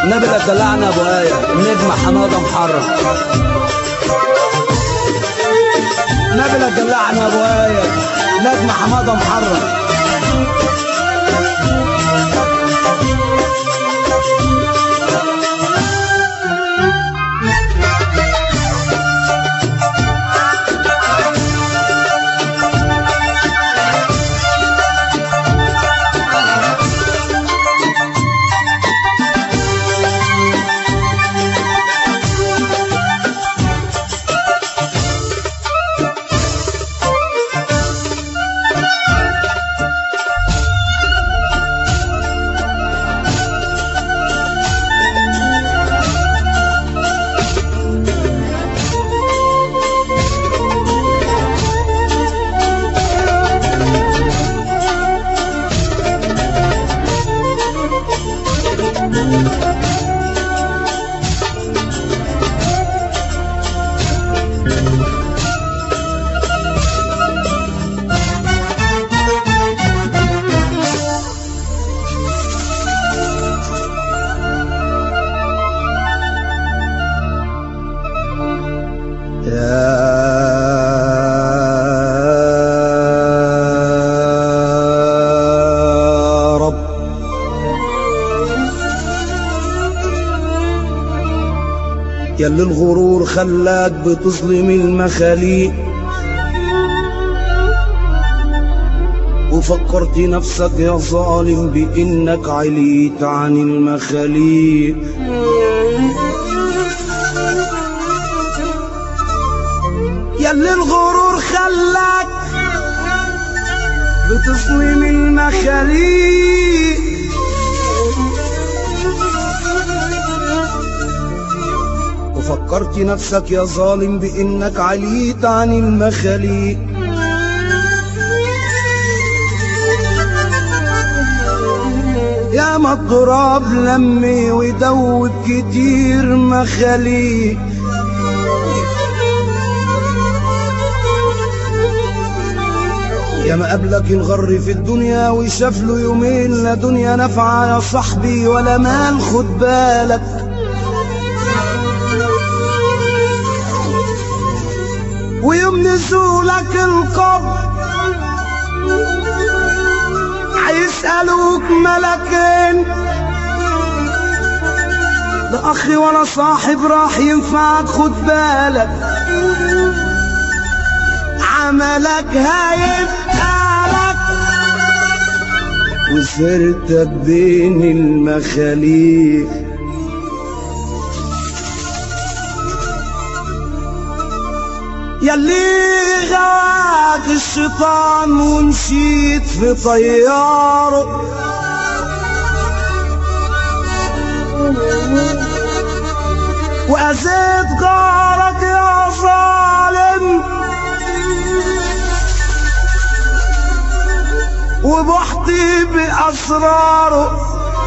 النبي لا دلعنا ابو ايه النجم حماده محرم النبي لا دلعنا ابو ايه نجم حماده محرم يا رب يا اللي الغرور خلاك بتظلم المخاليق وفكرت نفسك يا ظالم بإنك عليت عن المخاليق يا اللي الغرور خلاك بتظلم المخاليق وفكرت نفسك يا ظالم بإنك عليت عن المخاليق يا ما الضراب لمي ودوب كتير مخاليق يا ما قبلك الغر في الدنيا وشاف له يومين لا دنيا نافعة يا صاحبي ولا مال خد بالك ويوم نزولك القبر هيسألوك ملكين لا أخي ولا صاحب راح ينفعك خد بالك عملك هيبقى لك وسرتك بين المخاليق يلي غواك الشيطان ومشيت في طياره وأذيت جارك يا ظالم وبحطي بأسراره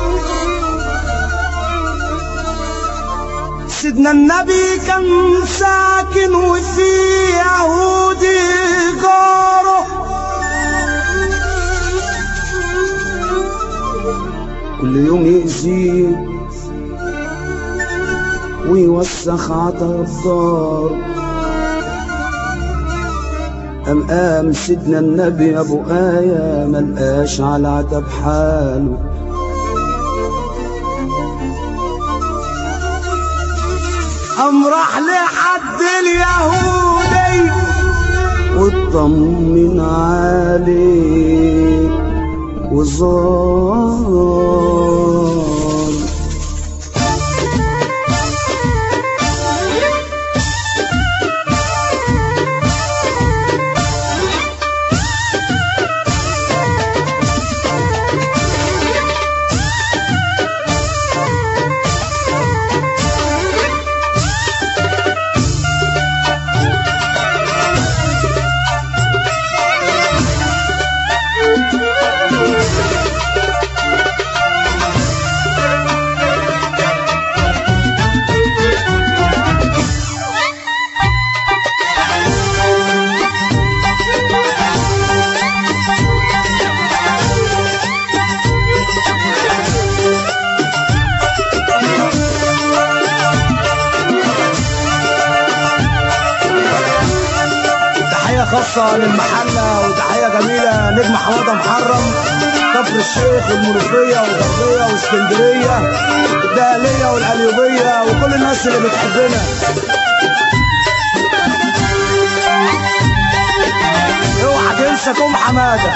سيدنا النبي كان ساكن وفي يهودي جاره كل يوم يأذيه ويوسخ عطر الدار أم قام سيدنا النبي أبو آية ملقاش على عتب حاله قام راح لحد اليهودي واطمن عليه وزار خاصة للمحلة وتحية جميلة نجم حمادة محرم كفر الشيخ والمنوفية والغربية واسكندرية الدهلية والقليوبية وكل الناس اللي بتحبنا اوعى تنسى كوم حمادة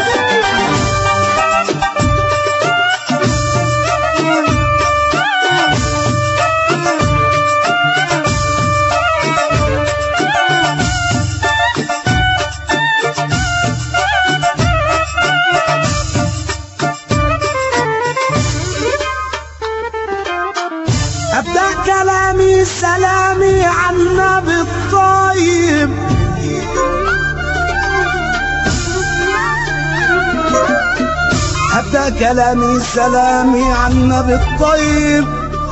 أبدأ كلامي سلامي عن النبي الطيب أبدأ كلامي سلامي عن النبي الطيب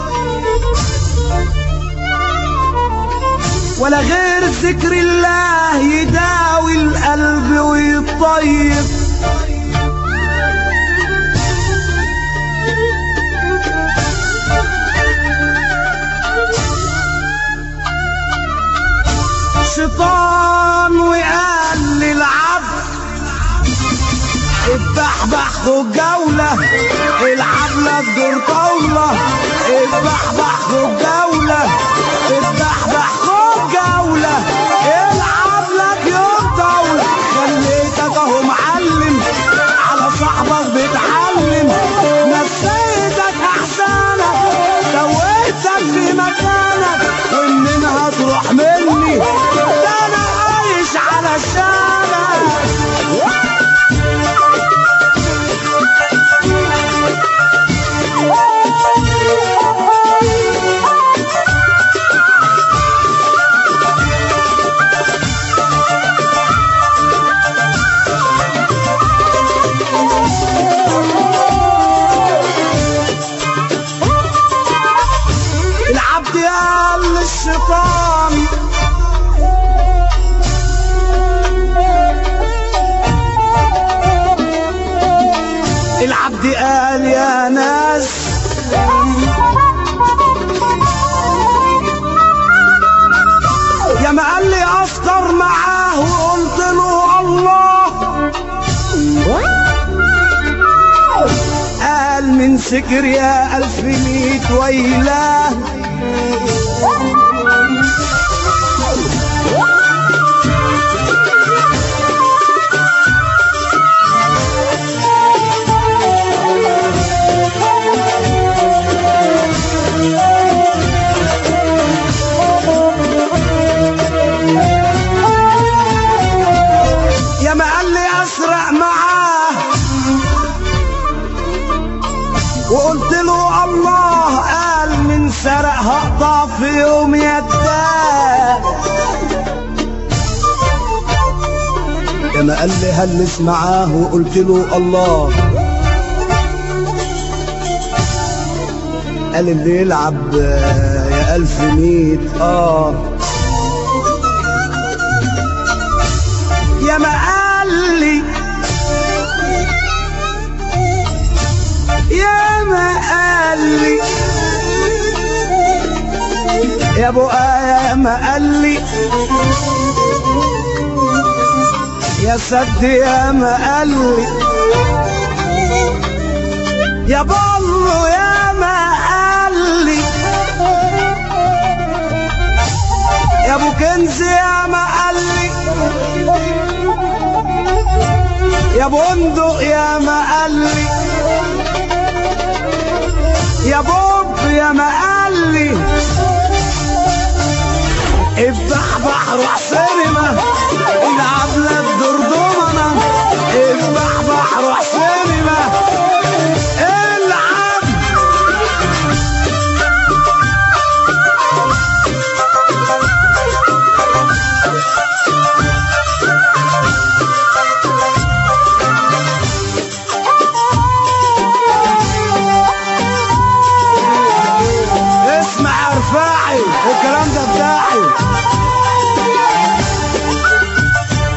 ولا غير ذكر الله يداوي القلب ويطيب شيطان وقال للعبد اتبحبح خد جولة العب لك دور طاولة اتبحبح خد جولة اتبحبح خد جولة العب لك يوم طاولة خليتك اهو معلم على صاحبك بتعلم نسيتك احسانك سويتك في مكانك ومنين هتروح مني ده انا عايش علشانك العبد قال للشيطان العبد قال يا ناس يا ما قال لي افطر معاه وقلت له الله قال من سكر يا ألف ميت ويلاه يا ما قال لي اسرق معاه وقلت له الله قال من سرق هقطع في يوم يداه يا ما قال لي هلس معاه وقلت له الله قال اللي يلعب آه، يا ألف ميت اه يا ما قال لي يا ما قال لي يا ابو آية ما قال لي يا سد يا ما قال لي يا بلو يا ما قال لي يا ابو كنز يا ما قال لي يا بندق يا ما قال لي يا بوب يا ما قال لي افتح روح سينما العب لك دور دومنا افتح روح سينما العب اسمع يا رفاعي الكلام ده بتاعي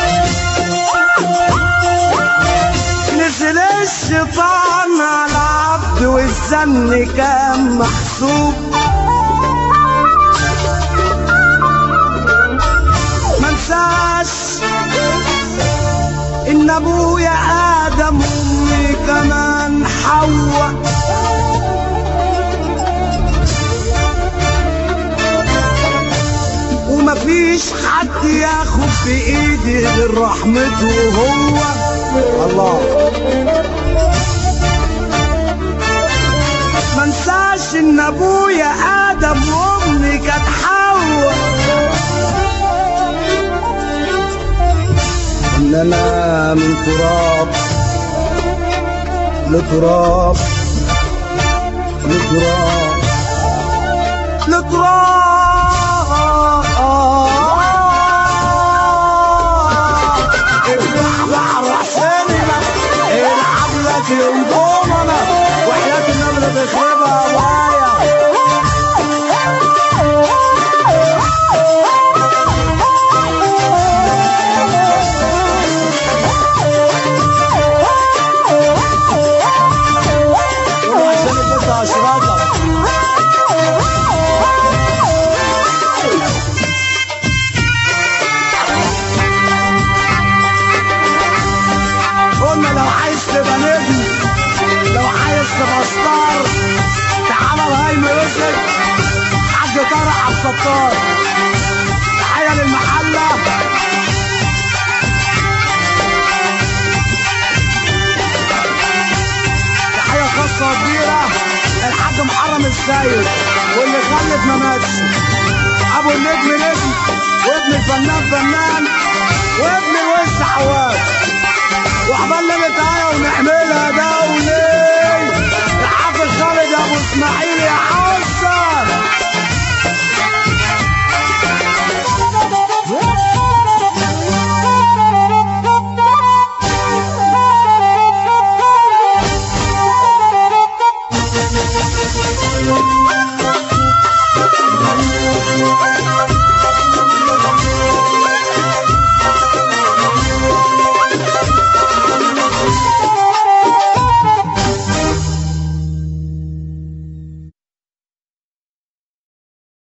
عني كان محسوب منساش ان ابويا ادم وامي كمان حواء ومفيش حد ياخد بايدي غير رحمته هو الله منساش ان ابويا ادم وامي كانت حواء ان انا من تراب لتراب لتراب لتراب بحر حسيننا العب لك ينضمنا وحياة النملة تخربها وايا عشان البنت اشرطها قلنا لو عايز تبقى نجم لو عايز تبقى ستار تعالى الهاي ميوزك حاج طارق عبد الستار تحية للمحلة تحية خاصة كبيرة الحاج محرم السيد واللي خلف ما ماتش ابو النجم نجم